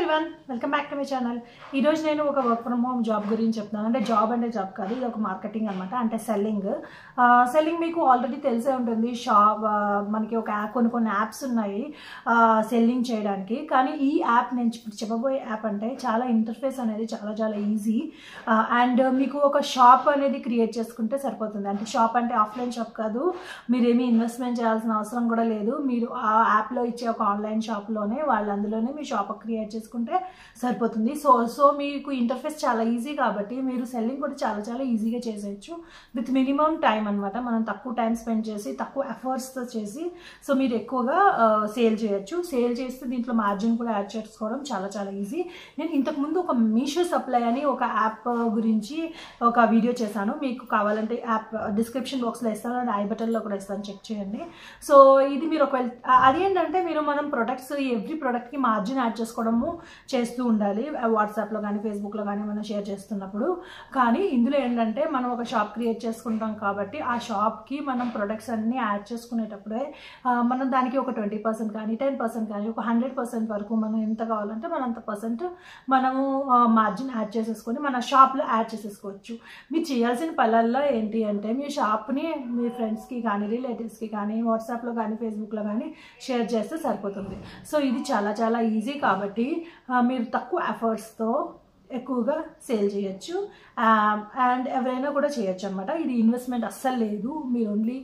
Everyone welcome back to my channel ఈరోజు నేను ఒక వర్క్ ఫ్రమ్ హోమ్ జాబ్ గురించి చెప్తున్నాను అంటే జాబ్ అంటే జాబ్ కాదు ఇది ఒక మార్కెటింగ్ అనమాట అంటే సెల్లింగ్ సెల్లింగ్ మీకు ఆల్రెడీ తెలిసే ఉంటుంది షాప్ మనకి ఒక యాప్ కొన్ని కొన్ని యాప్స్ ఉన్నాయి సెల్లింగ్ చేయడానికి కానీ ఈ యాప్ నేను ఇప్పుడు చెప్పబోయే యాప్ అంటే చాలా ఇంటర్ఫేస్ అనేది చాలా చాలా ఈజీ అండ్ మీకు ఒక షాప్ అనేది క్రియేట్ చేసుకుంటే సరిపోతుంది అంటే షాప్ అంటే ఆఫ్లైన్ షాప్ కాదు మీరేమీ ఇన్వెస్ట్మెంట్ చేయాల్సిన అవసరం కూడా లేదు మీరు ఆ యాప్లో ఇచ్చే ఒక ఆన్లైన్ షాప్లోనే వాళ్ళు అందులోనే మీ షాప్ క్రియేట్ చేసుకుంటే సరిపోతుంది సో సో మీకు ఇంటర్ఫేస్ చాలా ఈజీ కాబట్టి మీరు సెల్లింగ్ కూడా చాలా చాలా ఈజీగా చేసేయచ్చు విత్ మినిమం టైం అనమాట మనం తక్కువ టైం స్పెండ్ చేసి తక్కువ ఎఫర్ట్స్తో చేసి సో మీరు ఎక్కువగా సేల్ చేయొచ్చు సేల్ చేస్తే దీంట్లో మార్జిన్ కూడా యాడ్ చేసుకోవడం చాలా చాలా ఈజీ నేను ఇంతకుముందు ఒక మీషో సప్లై అని ఒక యాప్ గురించి ఒక వీడియో చేశాను మీకు కావాలంటే యాప్ డిస్క్రిప్షన్ బాక్స్లో ఇస్తాను అండ్ ఐ బటన్లో కూడా ఇస్తాను చెక్ చేయండి సో ఇది మీరు ఒకవేళ అదేంటంటే మీరు మనం ప్రొడక్ట్స్ ఎవ్రీ ప్రోడక్ట్కి మార్జిన్ యాడ్ చేసుకోవడము చేస్తూ ఉండాలి వాట్సాప్లో కానీ ఫేస్బుక్లో కానీ మనం షేర్ చేస్తున్నప్పుడు కానీ ఇందులో ఏంటంటే మనం ఒక షాప్ క్రియేట్ చేసుకుంటాం కాబట్టి ఆ షాప్కి మనం ప్రొడక్ట్స్ అన్నీ యాడ్ చేసుకునేటప్పుడే మనం దానికి ఒక ట్వంటీ పర్సెంట్ కానీ టెన్ పర్సెంట్ కానీ ఒక హండ్రెడ్ పర్సెంట్ వరకు మనం ఎంత కావాలంటే మనం అంత పర్సెంట్ మనము మార్జిన్ యాడ్ చేసేసుకొని మన షాప్లో యాడ్ చేసేసుకోవచ్చు మీరు చేయాల్సిన పనుల్లో ఏంటి అంటే మీ షాప్ని మీ ఫ్రెండ్స్కి కానీ రిలేటివ్స్కి కానీ వాట్సాప్లో కానీ ఫేస్బుక్లో కానీ షేర్ చేస్తే సరిపోతుంది సో ఇది చాలా చాలా ఈజీ కాబట్టి మీరు తక్కువ ఎఫర్ట్స్తో ఎక్కువగా సేల్ చేయొచ్చు అండ్ ఎవరైనా కూడా చేయొచ్చు అనమాట ఇది ఇన్వెస్ట్మెంట్ అస్సలు లేదు మీరు ఓన్లీ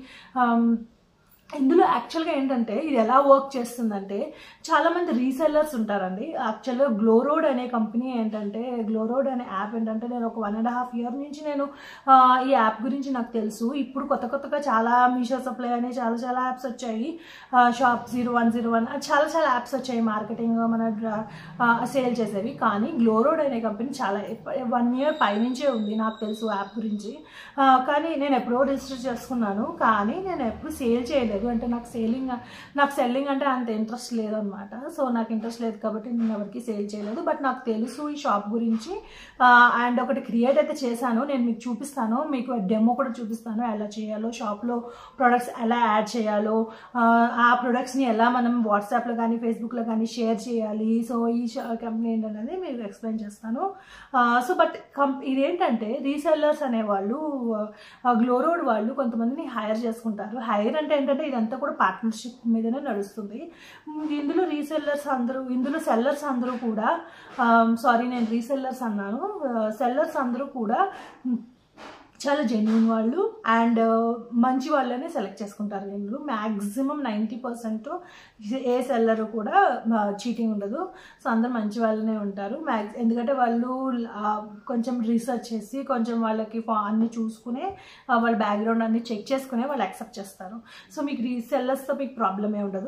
ఇందులో యాక్చువల్గా ఏంటంటే ఇది ఎలా వర్క్ చేస్తుందంటే చాలామంది రీసెల్లర్స్ ఉంటారండి యాక్చువల్గా గ్లోరోడ్ అనే కంపెనీ ఏంటంటే గ్లోరోడ్ అనే యాప్ ఏంటంటే నేను ఒక వన్ అండ్ హాఫ్ ఇయర్ నుంచి నేను ఈ యాప్ గురించి నాకు తెలుసు ఇప్పుడు కొత్త కొత్తగా చాలా మీషో సప్లై అనే చాలా చాలా యాప్స్ వచ్చాయి shop zero one zero one చాలా చాలా యాప్స్ వచ్చాయి మార్కెటింగ్ మన సేల్ చేసేవి కానీ గ్లోరోడ్ అనే కంపెనీ చాలా వన్ ఇయర్ పైనుంచే ఉంది నాకు తెలుసు యాప్ గురించి కానీ నేను ఎప్పుడో రిజిస్టర్ చేసుకున్నాను కానీ నేను ఎప్పుడు సేల్ చేయలేదు అంటే నాకు సేలింగ్ నాకు సెల్లింగ్ అంటే అంత ఇంట్రెస్ట్ లేదనమాట సో నాకు ఇంట్రెస్ట్ లేదు కాబట్టి నేను ఎవరికి సేల్ చేయలేదు బట్ నాకు తెలుసు ఈ షాప్ గురించి అండ్ ఒకటి క్రియేట్ అయితే చేశాను నేను మీకు చూపిస్తాను మీకు డెమో కూడా చూపిస్తాను ఎలా చేయాలో షాప్లో ప్రొడక్ట్స్ ఎలా యాడ్ చేయాలో ఆ ప్రొడక్ట్స్ని ఎలా మనం వాట్సాప్లో కానీ ఫేస్బుక్లో కానీ షేర్ చేయాలి సో ఈ కంపెనీ ఏంటనేది మీకు ఎక్స్ప్లెయిన్ చేస్తాను సో బట్ కం ఇదేంటంటే రీసెల్లర్స్ అనేవాళ్ళు గ్లోరోడ్ వాళ్ళు కొంతమందిని హైర్ చేసుకుంటారు హైర్ అంటే ఏంటంటే ఇదంతా కూడా పార్ట్నర్షిప్ మీదనే నడుస్తుంది ఇందులో రీసెల్లర్స్ అందరూ ఇందులో సెల్లర్స్ అందరూ కూడా సారీ నేను రీసెల్లర్స్ అన్నాను సెల్లర్స్ అందరూ కూడా చాలా జెన్యున్ వాళ్ళు అండ్ మంచి వాళ్ళనే సెలెక్ట్ చేసుకుంటారు వీళ్ళు మ్యాక్సిమం నైంటీ పర్సెంట్ ఏ సెల్లర్ కూడా చీటింగ్ ఉండదు సో అందరు మంచి వాళ్ళనే ఉంటారు మ్యాక్స్ ఎందుకంటే వాళ్ళు కొంచెం రీసెర్చ్ చేసి కొంచెం వాళ్ళకి అన్ని చూసుకునే వాళ్ళ బ్యాక్గ్రౌండ్ అన్ని చెక్ చేసుకునే వాళ్ళు యాక్సెప్ట్ చేస్తారు సో మీకు రీసెల్లర్స్తో మీకు ప్రాబ్లమే ఉండదు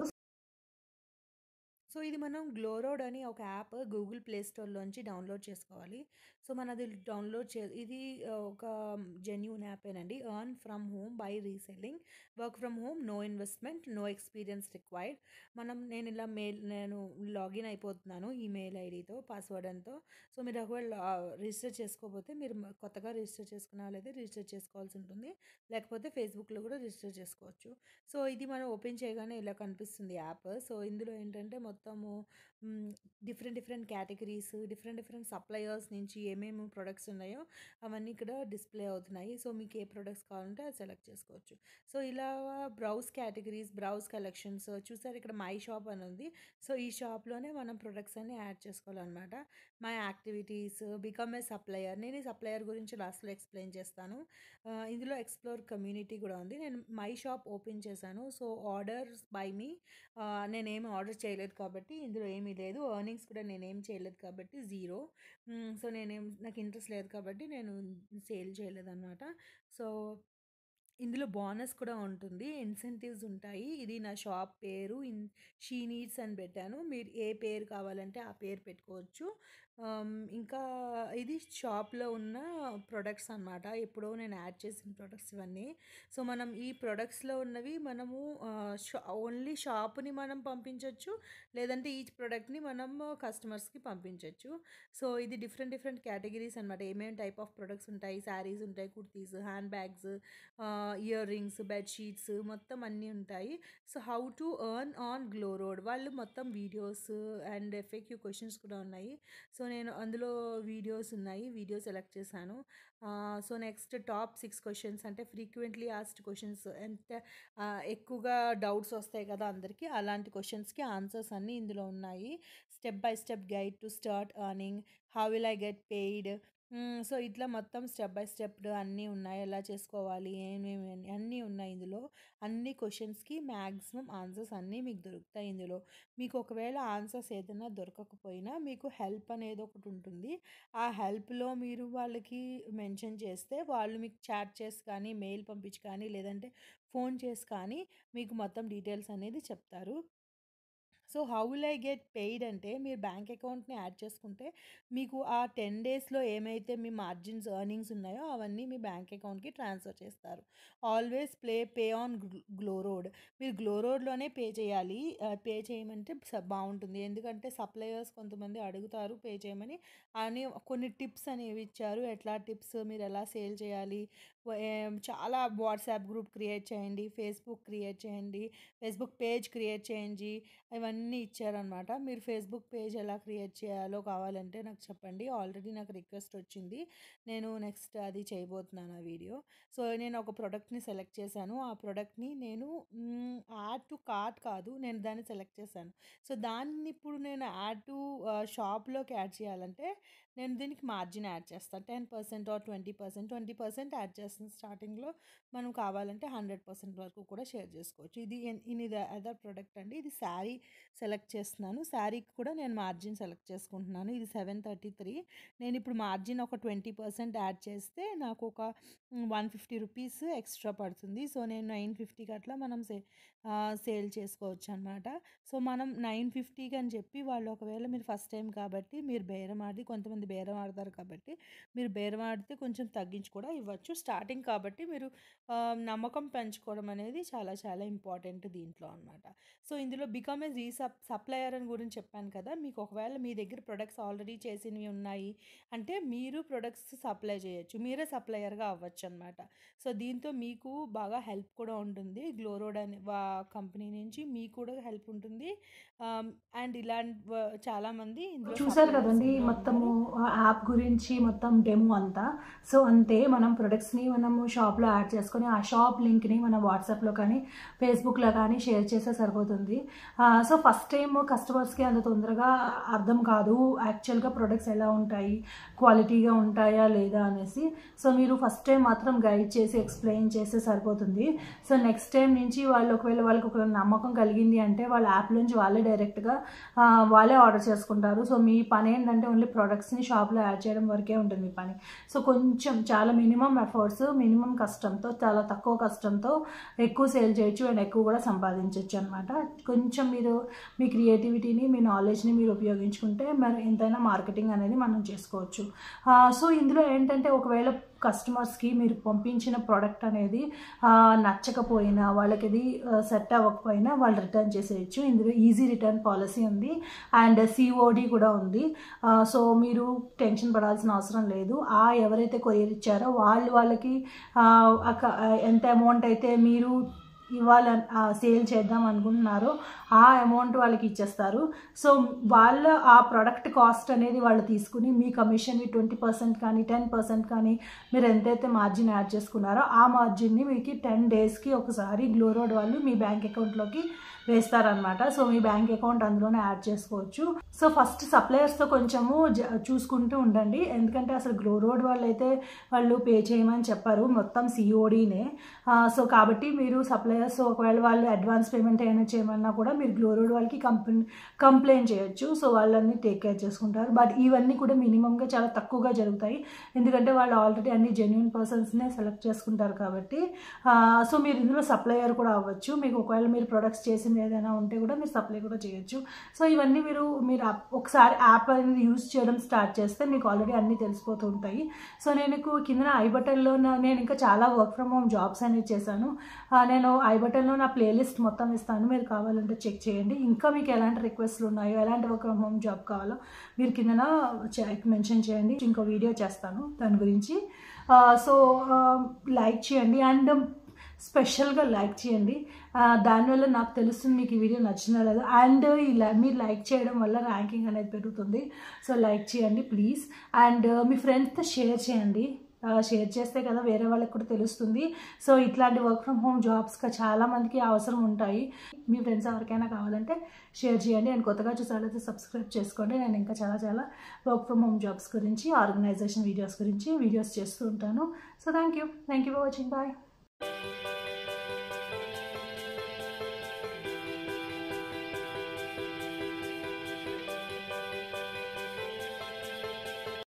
సో ఇది మనం గ్లోరోడ్ అని ఒక యాప్ గూగుల్ ప్లే స్టోర్లోంచి డౌన్లోడ్ చేసుకోవాలి సో మనది డౌన్లోడ్ చే ఇది ఒక జెన్యూన్ యాపేనండి earn from home by reselling work from home no investment no experience required మనం నేను ఇలా మెయిల్ నేను లాగిన్ అయిపోతున్నాను ఈ మెయిల్ ఐడితో పాస్వర్డ్ అంతో సో మీరు ఒకవేళ రిజిస్టర్ చేసుకోకపోతే మీరు కొత్తగా రిజిస్టర్ చేసుకున్న వాళ్ళైతే రిజిస్టర్ చేసుకోవాల్సి ఉంటుంది లేకపోతే ఫేస్బుక్లో కూడా రిజిస్టర్ చేసుకోవచ్చు సో ఇది మనం ఓపెన్ చేయగానే ఇలా కనిపిస్తుంది యాప్ సో ఇందులో ఏంటంటే మొత్తము different different categories different different suppliers నుంచి ఏమేమి ప్రొడక్ట్స్ ఉన్నాయో అవన్నీ ఇక్కడ డిస్ప్లే అవుతున్నాయి సో మీకు ఏ ప్రొడక్ట్స్ కావాలంటే అది సెలెక్ట్ చేసుకోవచ్చు సో ఇలా బ్రౌజ్ కేటగిరీస్ బ్రౌజ్ కలెక్షన్స్ చూసారు ఇక్కడ మై షాప్ అని ఉంది సో ఈ షాప్లోనే మనం ప్రొడక్ట్స్ అన్ని యాడ్ చేసుకోవాలన్నమాట my activities become a supplier నేను ఈ సప్లయర్ గురించి లాస్ట్లో ఎక్స్ప్లెయిన్ చేస్తాను ఇందులో ఎక్స్ప్లోర్ కమ్యూనిటీ కూడా ఉంది నేను మై షాప్ ఓపెన్ చేశాను సో ఆర్డర్స్ బై మీ నేనేమి ఆర్డర్ చేయలేదు కాబట్టి ఇందులో ఏమీ లేదు ఎర్నింగ్స్ కూడా నేనేం చేయలేదు కాబట్టి జీరో సో నేనేం నాకు ఇంట్రెస్ట్ లేదు కాబట్టి నేను సేల్ చేయలేదు అనమాట సో ఇందులో బోనస్ కూడా ఉంటుంది ఇన్సెంటివ్స్ ఉంటాయి ఇది నా షాప్ పేరు ఇన్ షీ నీడ్స్ అని పెట్టాను మీరు ఏ పేరు కావాలంటే ఆ పేరు పెట్టుకోవచ్చు ఇంకా ఇది షాప్లో ఉన్న ప్రొడక్ట్స్ అనమాట ఎప్పుడో నేను యాడ్ చేసిన ప్రొడక్ట్స్ ఇవన్నీ సో మనం ఈ ప్రొడక్ట్స్లో ఉన్నవి మనము ఓన్లీ షాప్ని మనం పంపించవచ్చు లేదంటే ఈ ప్రోడక్ట్ని మనం కస్టమర్స్కి పంపించవచ్చు సో ఇది డిఫరెంట్ డిఫరెంట్ కేటగిరీస్ అనమాట ఏమేమి టైప్ ఆఫ్ ప్రొడక్ట్స్ ఉంటాయి శారీస్ ఉంటాయి kurtis handbags earrings bedsheets మొత్తం అన్నీ ఉంటాయి so how to earn on GlowRoad వాళ్ళు మొత్తం వీడియోస్ అండ్ ఎఫెక్టివ్ క్వశ్చన్స్ కూడా ఉన్నాయి సో నేను అందులో వీడియోస్ ఉన్నాయి వీడియో సెలెక్ట్ చేశాను so next top six questions అంటే ఫ్రీక్వెంట్లీ ఆస్డ్ క్వశ్చన్స్ ఎంత ఆ, ఎక్కువగా డౌట్స్ వస్తాయి కదా అందరికీ అలాంటి క్వశ్చన్స్కి ఆన్సర్స్ అన్నీ ఇందులో ఉన్నాయి step by step guide to start earning how will I get paid so ఇట్లా మొత్తం స్టెప్ బై స్టెప్ అన్నీ ఉన్నాయి ఎలా చేసుకోవాలి ఏమేమి అని అన్నీ ఉన్నాయి ఇందులో అన్ని క్వశ్చన్స్కి మ్యాక్సిమం ఆన్సర్స్ అన్నీ మీకు దొరుకుతాయి ఇందులో మీకు ఒకవేళ ఆన్సర్స్ ఏదైనా దొరకకపోయినా మీకు హెల్ప్ అనేది ఒకటి ఉంటుంది ఆ హెల్ప్లో మీరు వాళ్ళకి మెన్షన్ చేస్తే వాళ్ళు మీకు చాట్ చేసి కానీ మెయిల్ పంపించి కానీ లేదంటే ఫోన్ చేసి కానీ మీకు మొత్తం డీటెయిల్స్ అనేది చెప్తారు so how will I get paid అంటే మీరు బ్యాంక్ అకౌంట్ని యాడ్ చేసుకుంటే మీకు ఆ టెన్ డేస్లో ఏమైతే మీ మార్జిన్స్ ఎర్నింగ్స్ ఉన్నాయో అవన్నీ మీ బ్యాంక్ అకౌంట్కి ట్రాన్స్ఫర్ చేస్తారు always play pay on GlowRoad మీరు గ్లో రోడ్లోనే పే చేయాలి పే చేయమంటే స- బాగుంటుంది ఎందుకంటే సప్లయర్స్ కొంతమంది అడుగుతారు పే చేయమని అని కొన్ని టిప్స్ అనేవి ఇచ్చారు ఎట్లా టిప్స్ మీరు ఎలా సేల్ చేయాలి వ- ఏం, చాలా వాట్సాప్ గ్రూప్ క్రియేట్ చేయండి ఫేస్బుక్ క్రియేట్ చేయండి ఫేస్బుక్ పేజ్ క్రియేట్ చేయండి ఇవన్నీ ఇచ్చారనమాట మీరు ఫేస్బుక్ పేజ్ ఎలా క్రియేట్ చేయాలో కావాలంటే నాకు చెప్పండి ఆల్రెడీ నాకు రిక్వెస్ట్ వచ్చింది నేను నెక్స్ట్ అది చేయబోతున్నాను ఆ వీడియో సో నేను ఒక ప్రోడక్ట్ని సెలెక్ట్ చేశాను ఆ ప్రోడక్ట్ని నేను యాడ్ టు కార్ట్ కాదు నేను దాన్ని సెలెక్ట్ చేశాను సో దాన్ని ఇప్పుడు నేను యాడ్ టు షాప్లోకి యాడ్ చేయాలంటే నేను దీనికి మార్జిన్ యాడ్ చేస్తాను ten percent or twenty percent twenty percent add చేస్తాను స్టార్టింగ్లో మనం కావాలంటే హండ్రెడ్ పర్సెంట్ వరకు కూడా షేర్ చేసుకోవచ్చు ఇది ఎన్- ఇది అదర్ ప్రోడక్ట్ అండి ఇది శారీ సెలెక్ట్ చేస్తున్నాను శారీకి కూడా నేను మార్జిన్ సెలెక్ట్ చేసుకుంటున్నాను ఇది సెవెన్ థర్టీ త్రీ నేను ఇప్పుడు మార్జిన్ ఒక ట్వంటీ పర్సెంట్ యాడ్ చేస్తే నాకు ఒక వన్ ఫిఫ్టీ రూపీస్ ఎక్స్ట్రా పడుతుంది సో నేను నైన్ ఫిఫ్టీకి అట్లా మనం సే సేల్ చేసుకోవచ్చు అనమాట సో మనం నైన్ ఫిఫ్టీకి అని చెప్పి వాళ్ళు ఒకవేళ మీరు ఫస్ట్ టైం కాబట్టి మీరు బేరం ఆడి కొంతమంది బేరం ఆడతారు కాబట్టి మీరు బేరం ఆడితే కొంచెం తగ్గించి కూడా ఇవ్వచ్చు స్టార్టింగ్ కాబట్టి మీరు ఆ, నమ్మకం పెంచుకోవడం అనేది చాలా చాలా ఇంపార్టెంట్ దీంట్లో అనమాట సో ఇందులో బికమ్ ఏ రీసప్ సప్లయర్ అని గురించి చెప్పాను కదా మీకు ఒకవేళ మీ దగ్గర ప్రొడక్ట్స్ ఆల్రెడీ చేసినవి ఉన్నాయి అంటే మీరు ప్రొడక్ట్స్ సప్లై చేయొచ్చు మీరే సప్లయర్గా అవ్వచ్చు అనమాట సో దీంతో మీకు బాగా హెల్ప్ కూడా ఉంటుంది గ్లోరోడ్ అనే వా కంపెనీ నుంచి మీకు కూడా హెల్ప్ ఉంటుంది అండ్ ఇలాంటి వ- చాలామంది ఇందులో చూసారు suppliers కదండి కూడా మొత్తము ఉన్నారు. యాప్ గురించి మొత్తం డెమో అంతా సో అంతే మనం ప్రొడక్ట్స్ని మనము షాప్లో యాడ్ చేసుకొని ఆ షాప్ లింక్ని మనం వాట్సాప్లో కానీ ఫేస్బుక్లో కానీ షేర్ చేస్తే సరిపోతుంది ఆ, సో ఫస్ట్ టైం కస్టమర్స్కి అంత తొందరగా అర్థం కాదు యాక్చువల్గా ప్రొడక్ట్స్ ఎలా ఉంటాయి క్వాలిటీగా ఉంటాయా లేదా అనేసి సో మీరు ఫస్ట్ టైం మాత్రం గైడ్ చేసి ఎక్స్ప్లెయిన్ చేస్తే సరిపోతుంది సో నెక్స్ట్ టైం నుంచి వాళ్ళు ఒకవేళ వాళ్ళకి ఒక నమ్మకం కలిగింది అంటే వాళ్ళ యాప్ నుంచి వాళ్ళే డైరెక్ట్గా ఆ, వాళ్ళే ఆర్డర్ చేసుకుంటారు సో మీ పని ఏంటంటే ఓన్లీ ప్రొడక్ట్స్ని షాప్లో యాడ్ చేయడం వరకే ఉంటుంది మీ పని సో కొంచెం చాలా మినిమం ఎఫర్ట్స్ మినిమం కష్టంతో చాలా తక్కువ కష్టంతో ఎక్కువ సేల్ చేయొచ్చు అండ్ ఎక్కువ కూడా సంపాదించవచ్చు అనమాట కొంచెం మీరు మీ క్రియేటివిటీని మీ నాలెడ్జ్ని మీరు ఉపయోగించుకుంటే మరి ఎంతైనా మార్కెటింగ్ అనేది మనం చేసుకోవచ్చు ఆ, సో ఇందులో ఏంటంటే ఒకవేళ కస్టమర్స్కి మీరు పంపించిన ప్రోడక్ట్ అనేది ఆ, నచ్చకపోయినా వాళ్ళకి అది సెట్ అవ్వకపోయినా వాళ్ళు రిటర్న్ చేసేయచ్చు ఇందులో ఈజీ రిటర్న్ పాలసీ ఉంది అండ్ సిఓడి కూడా ఉంది ఆ, సో మీరు టెన్షన్ పడాల్సిన అవసరం లేదు ఆ ఎవరైతే కొరియర్ ఇచ్చారో వాళ్ళు వాళ్ళకి ఆ, అక- ఎంత అమౌంట్ అయితే మీరు ఇవ్వాల సేల్ చేద్దాం అనుకుంటున్నారో ఆ అమౌంట్ వాళ్ళకి ఇచ్చేస్తారు సో వాళ్ళ ఆ ప్రోడక్ట్ కాస్ట్ అనేది వాళ్ళు తీసుకుని మీ కమిషన్వి ట్వంటీ పర్సెంట్ కానీ టెన్ పర్సెంట్ కానీ మీరు ఎంతైతే మార్జిన్ యాడ్ చేసుకున్నారో ఆ మార్జిన్ని మీకు టెన్ డేస్కి ఒకసారి గ్లో రోడ్ వాళ్ళు మీ బ్యాంక్ అకౌంట్లోకి వేస్తారనమాట సో మీ బ్యాంక్ అకౌంట్ అందులోనే యాడ్ చేసుకోవచ్చు సో ఫస్ట్ సప్లయర్స్తో కొంచెము జ- చూసుకుంటూ ఉండండి ఎందుకంటే అసలు గ్లో రోడ్ వాళ్ళు అయితే వాళ్ళు పే చేయమని చెప్పారు మొత్తం సిఓడినే సో కాబట్టి మీరు సప్లయర్స్ ఒకవేళ వాళ్ళు అడ్వాన్స్ పేమెంట్ ఏమైనా చేయమన్నా కూడా మీరు గ్లో రోడ్ వాళ్ళకి కంపెనీ కంప్లైంట్ చేయొచ్చు సో వాళ్ళని టేక్ కేర్ చేసుకుంటారు బట్ ఇవన్నీ కూడా మినిమంగా చాలా తక్కువగా జరుగుతాయి ఎందుకంటే వాళ్ళు ఆల్రెడీ అన్ని జెన్యున్ పర్సన్స్నే సెలెక్ట్ చేసుకుంటారు కాబట్టి సో మీరు ఇందులో సప్లయర్ కూడా అవ్వచ్చు మీకు ఒకవేళ మీరు ప్రొడక్ట్స్ చేసింది ఏదైనా ఉంటే కూడా మీరు సప్లై కూడా చేయొచ్చు సో ఇవన్నీ మీరు మీరు app- ఒకసారి యాప్ అనేది యూజ్ చేయడం స్టార్ట్ చేస్తే మీకు ఆల్రెడీ అన్నీ తెలిసిపోతూ ఉంటాయి సో నేను మీకు కింద ఐ బటన్లో నా- నేను ఇంకా చాలా వర్క్ ఫ్రమ్ హోమ్ జాబ్స్ అనేది చేశాను ఆ, నేను ఐ బటన్లో నా ప్లేలిస్ట్ మొత్తం ఇస్తాను మీరు కావాలంటే చెక్ చేయండి ఇంకా మీకు ఎలాంటి రిక్వెస్ట్లు ఉన్నాయో ఎలాంటి వర్క్ ఫ్రమ్ హోమ్ జాబ్ కావాలో మీరు కిందన మెన్షన్ చేయండి ఇంకో వీడియో చేస్తాను దాని గురించి సో లైక్ చేయండి అండ్ స్పెషల్గా లైక్ చేయండి ఆ, దానివల్ల నాకు తెలుస్తుంది మీకు ఈ వీడియో నచ్చిందా లేదా అండ్ ఈ లై- మీరు లైక్ చేయడం వల్ల ర్యాంకింగ్ అనేది పెరుగుతుంది సో లైక్ చేయండి ప్లీజ్ అండ్ మీ ఫ్రెండ్స్తో షేర్ చేయండి షేర్ చేస్తే కదా వేరే వాళ్ళకి కూడా తెలుస్తుంది సో ఇట్లాంటి వర్క్ ఫ్రమ్ హోమ్ జాబ్స్గా చాలా మందికి అవసరం ఉంటాయి మీ ఫ్రెండ్స్ ఎవరికైనా కావాలంటే షేర్ చేయండి అండ్ కొత్తగా చూసారైతే సబ్స్క్రైబ్ చేసుకోండి నేను ఇంకా చాలా చాలా వర్క్ ఫ్రమ్ హోమ్ జాబ్స్ గురించి ఆర్గనైజేషన్ వీడియోస్ గురించి వీడియోస్ చేస్తూ ఉంటాను so thank you thank you for watching bye